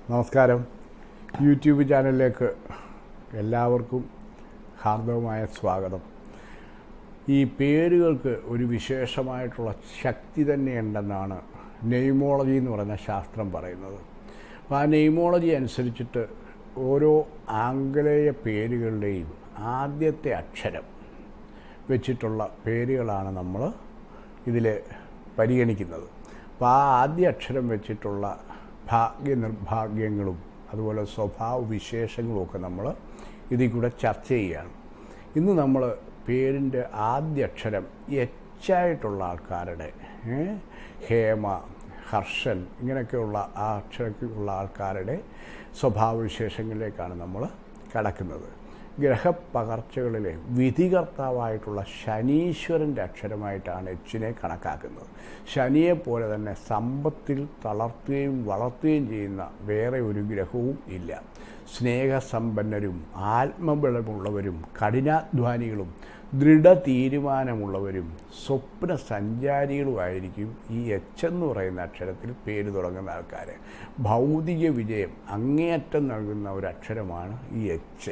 നമസ്കാരം യൂട്യൂബ് ചാനലിലേക്ക് എല്ലാവർക്കും ഹാർദവമായ സ്വാഗതം ഈ പേരുകൾക്ക് ഒരു വിശേഷമായിട്ടുള്ള ശക്തി തന്നെയുണ്ടെന്നാണ് നെയ്മോളജി എന്ന് പറയുന്ന ശാസ്ത്രം പറയുന്നത് അപ്പോൾ ആ നെയ്മോളജി അനുസരിച്ചിട്ട് ഓരോ ആംഗലേയ പേരുകളുടെയും ആദ്യത്തെ അക്ഷരം വെച്ചിട്ടുള്ള പേരുകളാണ് നമ്മൾ ഇതിൽ പരിഗണിക്കുന്നത് അപ്പോൾ ആ ആദ്യ അക്ഷരം വെച്ചിട്ടുള്ള ഭാഗ്യ നിർഭാഗ്യങ്ങളും അതുപോലെ സ്വഭാവ വിശേഷങ്ങളും ഒക്കെ നമ്മൾ ഇതിൽ കൂടെ ചർച്ച ചെയ്യുകയാണ് ഇന്ന് നമ്മൾ പേരിൻ്റെ ആദ്യ അക്ഷരം എച്ചായിട്ടുള്ള ആൾക്കാരുടെ ഏ, ഹേമ ഹർഷൻ ഇങ്ങനെയൊക്കെയുള്ള ആ അക്ഷരത്തിലുള്ള ആൾക്കാരുടെ സ്വഭാവവിശേഷങ്ങളിലേക്കാണ് നമ്മൾ കടക്കുന്നത് ഗ്രഹപ്പകർച്ചകളിലെ വിധികർത്താവായിട്ടുള്ള ശനീശ്വരൻ്റെ അക്ഷരമായിട്ടാണ് എച്ചിനെ കണക്കാക്കുന്നത് ശനിയെ പോലെ തന്നെ സമ്പത്തിൽ തളർത്തുകയും വളർത്തുകയും ചെയ്യുന്ന വേറെ ഒരു ഗ്രഹവും ഇല്ല സ്നേഹസമ്പന്നരും ആത്മബലമുള്ളവരും കഠിനാധ്വാനികളും ദൃഢ തീരുമാനമുള്ളവരും സ്വപ്ന സഞ്ചാരികളുമായിരിക്കും ഈ എച്ച് എന്ന് പറയുന്ന അക്ഷരത്തിൽ പേര് തുടങ്ങുന്ന ആൾക്കാർ ഭൗതിക വിജയം അങ്ങേയറ്റം നൽകുന്ന ഒരു അക്ഷരമാണ് ഈ എച്ച്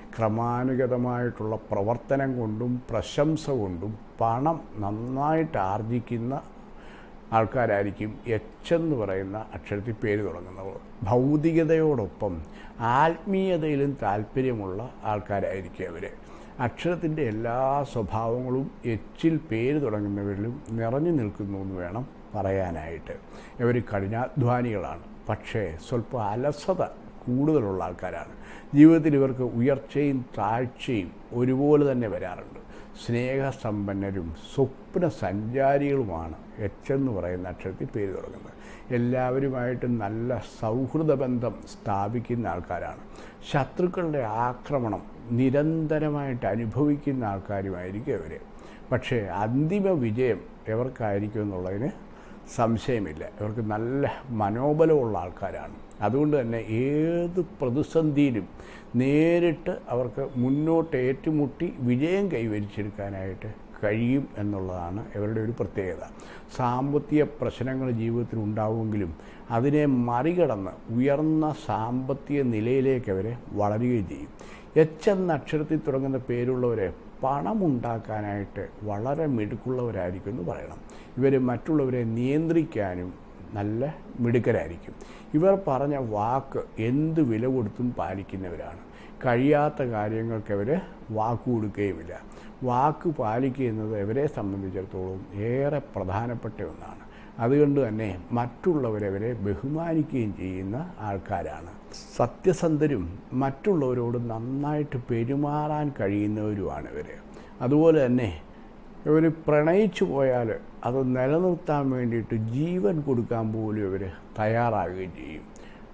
ക്രമാനുഗതമായിട്ടുള്ള പ്രവർത്തനം കൊണ്ടും പ്രശംസ കൊണ്ടും പണം നന്നായിട്ട് ആർജിക്കുന്ന ആൾക്കാരായിരിക്കും എച്ച് എന്ന് പറയുന്ന അക്ഷരത്തിൽ പേര് തുടങ്ങുന്നവർ ഭൗതികതയോടൊപ്പം ആത്മീയതയിലും താല്പര്യമുള്ള ആൾക്കാരായിരിക്കും അവർ അക്ഷരത്തിൻ്റെ എല്ലാ സ്വഭാവങ്ങളും എച്ചിൽ പേര് തുടങ്ങുന്നവരിലും നിറഞ്ഞു നിൽക്കുന്നു എന്ന് വേണം പറയാനായിട്ട് ഇവർ കഠിനാധ്വാനികളാണ് പക്ഷേ സ്വല്പം അലസത കൂടുതലുള്ള ആൾക്കാരാണ് ജീവിതത്തിൽ ഇവർക്ക് ഉയർച്ചയും താഴ്ചയും ഒരുപോലെ തന്നെ വരാറുണ്ട് സ്നേഹസമ്പന്നരും സ്വപ്ന സഞ്ചാരികളുമാണ് എച്ച് എന്ന് പറയുന്ന അക്ഷരത്തിൽ പേര് തുടങ്ങുന്നത് എല്ലാവരുമായിട്ടും നല്ല സൗഹൃദ ബന്ധം സ്ഥാപിക്കുന്ന ആൾക്കാരാണ് ശത്രുക്കളുടെ ആക്രമണം നിരന്തരമായിട്ട് അനുഭവിക്കുന്ന ആൾക്കാരുമായിരിക്കും ഇവർ പക്ഷേ അന്തിമ വിജയം എവർക്കായിരിക്കും എന്നുള്ളതിന് സംശയമില്ല ഇവർക്ക് നല്ല മനോബലമുള്ള ആൾക്കാരാണ് അതുകൊണ്ട് തന്നെ ഏത് പ്രതിസന്ധിയിലും നേരിട്ട് അവർക്ക് മുന്നോട്ട് ഏറ്റുമുട്ടി വിജയം കൈവരിച്ചെടുക്കാനായിട്ട് കഴിയും എന്നുള്ളതാണ് ഇവരുടെ ഒരു പ്രത്യേകത സാമ്പത്തിക പ്രശ്നങ്ങൾ ജീവിതത്തിൽ ഉണ്ടാവുമെങ്കിലും അതിനെ മറികടന്ന് ഉയർന്ന സാമ്പത്തിക നിലയിലേക്ക് അവരെ വളരുകയും ചെയ്യും എച്ച് എന്ന അക്ഷരത്തിൽ തുടങ്ങുന്ന പേരുള്ളവരെ പണമുണ്ടാക്കാനായിട്ട് വളരെ മിടുക്കുള്ളവരായിരിക്കും എന്ന് പറയണം ഇവർ മറ്റുള്ളവരെ നിയന്ത്രിക്കാനും നല്ല മിടുക്കരായിരിക്കും ഇവർ പറഞ്ഞ വാക്ക് എന്ത് വില കൊടുത്തും പാലിക്കുന്നവരാണ് കഴിയാത്ത കാര്യങ്ങൾക്ക് അവർ വാക്ക് കൊടുക്കുകയുമില്ല വാക്ക് പാലിക്കുക എന്നത് ഇവരെ സംബന്ധിച്ചിടത്തോളം ഏറെ പ്രധാനപ്പെട്ട ഒന്നാണ് അതുകൊണ്ട് തന്നെ മറ്റുള്ളവരവരെ ബഹുമാനിക്കുകയും ചെയ്യുന്ന ആൾക്കാരാണ് സത്യസന്ധരും മറ്റുള്ളവരോട് നന്നായിട്ട് പെരുമാറാൻ കഴിയുന്നവരുമാണ് ഇവർ അതുപോലെ തന്നെ ഇവർ പ്രണയിച്ചു പോയാൽ അത് നിലനിർത്താൻ വേണ്ടിയിട്ട് ജീവൻ കൊടുക്കാൻ പോലും ഇവർ തയ്യാറാകുകയും ചെയ്യും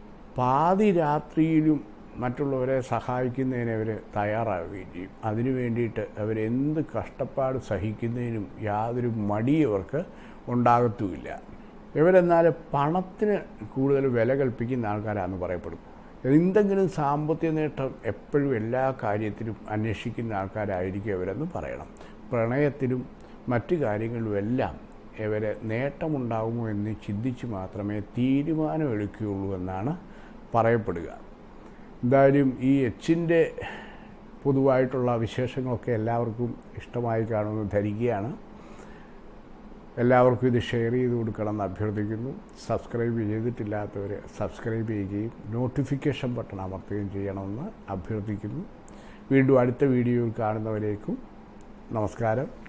പാതി രാത്രിയിലും മറ്റുള്ളവരെ സഹായിക്കുന്നതിന് അവർ തയ്യാറാവുകയും ചെയ്യും അതിനു വേണ്ടിയിട്ട് അവരെന്ത് കഷ്ടപ്പാട് സഹിക്കുന്നതിനും യാതൊരു മടി അവർക്ക് ഉണ്ടാകത്തുമില്ല ഇവരെന്നാൽ പണത്തിന് കൂടുതൽ വില കൽപ്പിക്കുന്ന ആൾക്കാരാണെന്ന് പറയപ്പെടും എന്തെങ്കിലും സാമ്പത്തിക നേട്ടം എപ്പോഴും എല്ലാ കാര്യത്തിലും അന്വേഷിക്കുന്ന ആൾക്കാരായിരിക്കും ഇവരെന്ന് പറയണം പ്രണയത്തിലും മറ്റു കാര്യങ്ങളിലുമെല്ലാം ഇവരെ നേട്ടമുണ്ടാകുമോ എന്ന് ചിന്തിച്ച് മാത്രമേ തീരുമാനമെടുക്കുകയുള്ളൂ എന്നാണ് പറയപ്പെടുക എന്തായാലും ഈ എച്ചിൻ്റെ പൊതുവായിട്ടുള്ള വിശേഷങ്ങളൊക്കെ എല്ലാവർക്കും ഇഷ്ടമായി കാണുമെന്ന് ധരിക്കുകയാണ് എല്ലാവർക്കും ഇത് ഷെയർ ചെയ്ത് കൊടുക്കണമെന്ന് അഭ്യർത്ഥിക്കുന്നു സബ്സ്ക്രൈബ് ചെയ്തിട്ടില്ലാത്തവർ സബ്സ്ക്രൈബ് ചെയ്യുകയും നോട്ടിഫിക്കേഷൻ ബട്ടൺ അമർത്തുകയും ചെയ്യണമെന്ന് അഭ്യർത്ഥിക്കുന്നു വീണ്ടും അടുത്ത വീഡിയോയിൽ കാണുന്നവരേക്കും നമസ്കാരം